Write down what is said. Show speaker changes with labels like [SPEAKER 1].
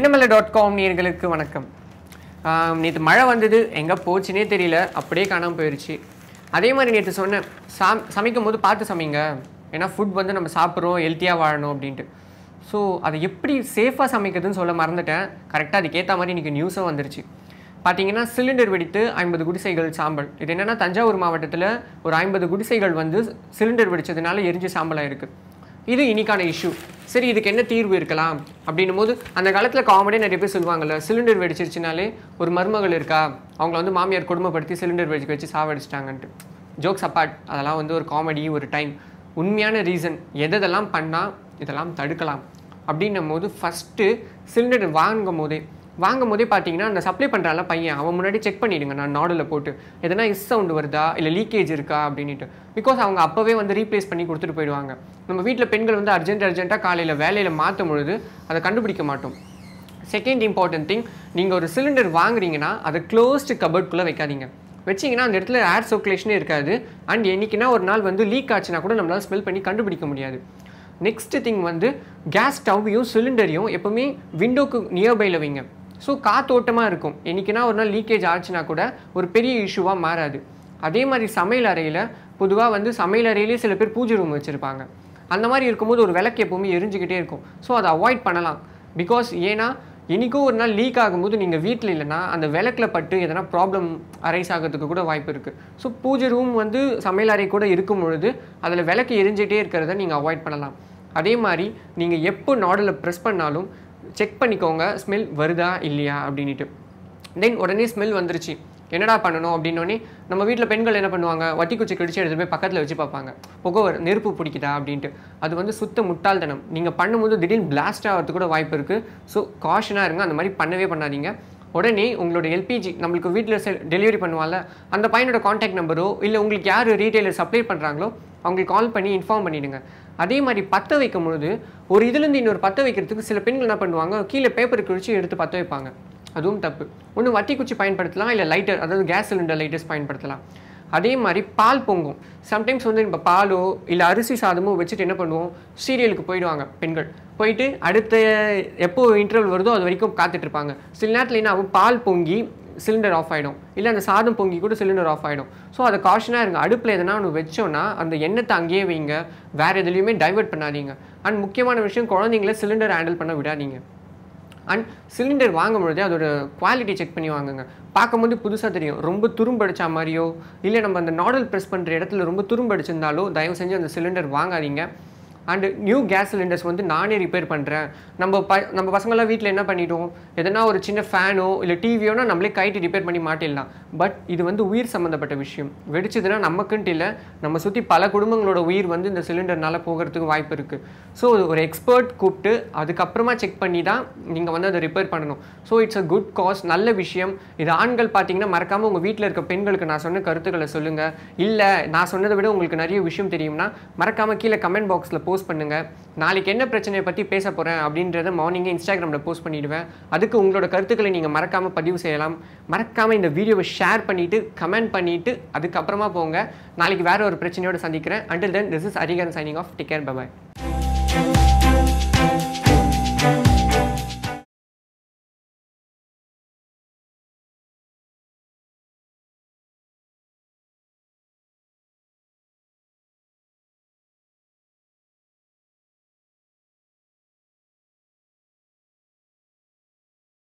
[SPEAKER 1] மின்னமலை dot com நேர்களுக்கு வணக்கம் நேற்று மழை வந்தது எங்கே போச்சுனே தெரியல அப்படியே காணாமல் போயிடுச்சு அதே மாதிரி நேற்று சொன்னேன் சாம் சமைக்கும் போது பார்த்து சமைங்க ஏன்னா ஃபுட் வந்து நம்ம சாப்பிட்றோம் ஹெல்த்தியாக வாழணும் அப்படின்ட்டு ஸோ அதை எப்படி சேஃபாக சமைக்கிறதுன்னு சொல்ல மறந்துட்டேன் கரெக்டாக அதுக்கேற்ற மாதிரி இன்றைக்கி நியூஸும் வந்துருச்சு பார்த்தீங்கன்னா சிலிண்டர் வெடித்து ஐம்பது குடிசைகள் சாம்பல் இது என்னென்னா தஞ்சாவூர் மாவட்டத்தில் ஒரு ஐம்பது குடிசைகள் வந்து சிலிண்டர் வெடிச்சதுனால எரிஞ்சு சாம்பலாக இருக்குது இது இன்னைக்கான இஷ்யூ சரி இதுக்கு என்ன தீர்வு இருக்கலாம் அப்படின்னும் போது அந்த காலத்தில் காமெடியாக நிறைய பேர் சொல்லுவாங்கல்ல சிலிண்டர் வெடிச்சிருச்சுனாலே ஒரு மருமகள் இருக்கா அவங்கள வந்து மாமியார் கொடுமைப்படுத்தி சிலிண்டர் வெடிச்சு வச்சு சாவடிச்சிட்டாங்கன்ட்டு ஜோக்ஸ் அப்பார்ட் அதெல்லாம் வந்து ஒரு காமெடி ஒரு டைம் உண்மையான ரீசன் எதெல்லாம் பண்ணால் இதெல்லாம் தடுக்கலாம் அப்படின்னும் போது ஃபஸ்ட்டு சிலிண்டர் வாங்கும் போதே வாங்கும் போதே பார்த்தீங்கன்னா அந்த சப்ளை பண்ணுறால பையன் அவன் முன்னாடி செக் பண்ணிவிடுங்க நான் நாடில் போட்டு எதனா இஸ் சவுண்டு வருதா இல்லை லீக்கேஜ் இருக்கா அப்படின்ட்டு பிகாஸ் அவங்க அப்போவே வந்து ரீப்ளேஸ் பண்ணி கொடுத்துட்டு போயிடுவாங்க நம்ம வீட்டில் பெண்கள் வந்து அர்ஜென்ட் அர்ஜென்ட்டாக காலையில் வேலையில் மாற்றும் பொழுது அதை கண்டுபிடிக்க மாட்டோம் செகண்ட் இம்பார்ட்டன்ட் திங் நீங்கள் ஒரு சிலிண்டர் வாங்குறீங்கன்னா அதை க்ளோஸ்டு கபர்ட்குள்ளே வைக்காதீங்க வச்சிங்கன்னா அந்த இடத்துல ஏர் சர்க்குலேஷனே இருக்காது அண்ட் என்னைக்குன்னா ஒரு நாள் வந்து லீக் ஆச்சுன்னா கூட நம்மளால் ஸ்மெல் பண்ணி கண்டுபிடிக்க முடியாது நெக்ஸ்ட் திங் வந்து கேஸ் ஸ்டவ்வையும் சிலிண்டரையும் எப்போவுமே விண்டோக்கு நியர்பையில் வைங்க ஸோ காத்தோட்டமாக இருக்கும் என்றைக்குன்னா ஒரு நாள் லீக்கேஜ் ஆச்சுன்னா கூட ஒரு பெரிய இஷ்யூவாக மாறாது அதே மாதிரி சமையல் அறையில் பொதுவாக வந்து சமையல் அறையிலே சில பேர் பூஜை ரூம் வச்சுருப்பாங்க அந்த மாதிரி இருக்கும்போது ஒரு விளக்கு எப்போவுமே எரிஞ்சுக்கிட்டே இருக்கும் ஸோ அதை அவாய்ட் பண்ணலாம் பிகாஸ் ஏன்னா என்றைக்கும் ஒரு நாள் லீக் ஆகும்போது நீங்கள் வீட்டில் இல்லைன்னா அந்த விளக்கில் பட்டு எதனா ப்ராப்ளம் அரைஸ் ஆகிறதுக்கு கூட வாய்ப்பு இருக்குது ஸோ பூஜை ரூம் வந்து சமையல் அறை கூட இருக்கும் பொழுது அதில் விளக்கு எரிஞ்சிட்டே இருக்கிறத நீங்கள் அவாய்ட் பண்ணலாம் அதே மாதிரி நீங்கள் எப்போ நாடில் ப்ரெஸ் பண்ணாலும் செக் பண்ணிக்கோங்க ஸ்மெல் வருதா இல்லையா அப்படின்ட்டு தென் உடனே ஸ்மெல் வந்துருச்சு என்னடா பண்ணணும் அப்படின்னோடனே நம்ம வீட்டில் பெண்கள் என்ன பண்ணுவாங்க வட்டி குச்சி கடிச்சு எடுத்து போய் பக்கத்தில் வச்சு பார்ப்பாங்க புகை வரு- நெருப்பு பிடிக்குதா அப்படின்ட்டு அது வந்து சுத்த முட்டாள்தனம் நீங்கள் பண்ணும்போது திடீர்னு பிளாஸ்ட் ஆகிறதுக்கு கூட வாய்ப்பு இருக்குது ஸோ காஷனாக இருங்க அந்த மாதிரி பண்ணவே பண்ணாதீங்க உடனே உங்களோட எல்பிஜி நம்மளுக்கு வீட்டில் செ டெலிவரி பண்ணுவாங்கல்ல அந்த பையனோட காண்டாக்ட் நம்பரோ இல்லை உங்களுக்கு யார் ரீட்டைலர் சப்ளை பண்ணுறாங்களோ அவங்களுக்கு கால் பண்ணி இன்ஃபார்ம் பண்ணிடுங்க அதே மாதிரி பற்ற வைக்கும் பொழுது ஒரு இதுலேருந்து இன்னொரு பற்ற வைக்கிறதுக்கு சில பெண்கள் என்ன பண்ணுவாங்க கீழே பேப்பர் கிழிச்சு எடுத்து பற்ற வைப்பாங்க அதுவும் தப்பு ஒன்று வட்டி குச்சி பயன்படுத்தலாம் இல்லை லைட்டர் அதாவது கேஸ் சிலிண்டர் லைட்டர்ஸ் பயன்படுத்தலாம் அதே மாதிரி பால் பொங்கும் சம்டைம்ஸ் வந்து இப்போ பாலோ இல்லை அரிசி சாதமோ வச்சுட்டு என்ன பண்ணுவோம் சீரியலுக்கு போயிடுவாங்க பெண்கள் போயிட்டு அடுத்த எப்போ இன்டர்வல் வருதோ அது வரைக்கும் காத்துட்டு இருப்பாங்க சில நேரத்தில் என்ன ஆகும் பால் பொங்கி சிலிண்டர் ஆஃப் ஆகிடும் இல்லை அந்த சாதம் பொங்கி கூட சிலிண்டர் ஆஃப் ஆகிடும் ஸோ அதை காஷனாக இருங்க அடுப்பில் எதனா ஒன்று வச்சோன்னா அந்த எண்ணெத்தை அங்கேயே வைங்க வேறு எதுலேயுமே டைவர்ட் பண்ணாதீங்க அண்ட் முக்கியமான விஷயம் குழந்தைங்கள சிலிண்டர் ஹேண்டில் பண்ண விடாதீங்க அண்ட் சிலிண்டர் வாங்கும் பொழுதே அதோட குவாலிட்டி செக் பண்ணி வாங்குங்க பார்க்கும்போது புதுசாக தெரியும் ரொம்ப துரும்படிச்சா மாதிரியோ இல்லை நம்ம அந்த நாடல் ப்ரெஸ் பண்ணுற இடத்துல ரொம்ப துரும்படிச்சிருந்தாலோ தயவு செஞ்சு அந்த சிலிண்டர் வாங்காதீங்க அண்டு நியூ கேஸ் சிலிண்டர்ஸ் வந்து நானே ரிப்பேர் பண்ணுறேன் நம்ம ப நம்ம பசங்களாம் வீட்டில் என்ன பண்ணிட்டோம் எதனா ஒரு சின்ன ஃபேனோ இல்லை டிவியோனா நம்மளே கைட்டு ரிப்பேர் பண்ணி மாட்டிடலாம் பட் இது வந்து உயிர் சம்மந்தப்பட்ட விஷயம் வெடிச்சதுன்னா நமக்குன்ட்டு இல்லை நம்ம சுற்றி பல குடும்பங்களோட உயிர் வந்து இந்த சிலிண்டர்னால போகிறதுக்கு வாய்ப்பு இருக்குது ஸோ ஒரு எக்ஸ்பர்ட் கூப்பிட்டு அதுக்கப்புறமா செக் பண்ணி தான் நீங்கள் வந்து அதை ரிப்பேர் பண்ணணும் so it's a good cause நல்ல விஷயம் இது ஆண்கள் பார்த்தீங்கன்னா மறக்காமல் உங்கள் வீட்டில் இருக்க பெண்களுக்கு நான் சொன்ன கருத்துக்களை சொல்லுங்கள் இல்லை நான் சொன்னதை விட உங்களுக்கு நிறைய விஷயம் தெரியும்னா மறக்காமல் கீழே கமெண்ட் பாக்ஸில் போஸ்ட் பண்ணுங்கள் நாளைக்கு என்ன பிரச்சனையை பற்றி பேச போகிறேன் அப்படின்றத மார்னிங்கே இன்ஸ்டாகிராமில் போஸ்ட் பண்ணிடுவேன் அதுக்கு உங்களோட கருத்துக்களை நீங்கள் மறக்காமல் பதிவு செய்யலாம் மறக்காமல் இந்த வீடியோவை ஷேர் பண்ணிவிட்டு கமெண்ட் பண்ணிவிட்டு அதுக்கப்புறமா போங்க நாளைக்கு வேற ஒரு பிரச்சனையோட சந்திக்கிறேன் until then this is Arigan signing off take care bye bye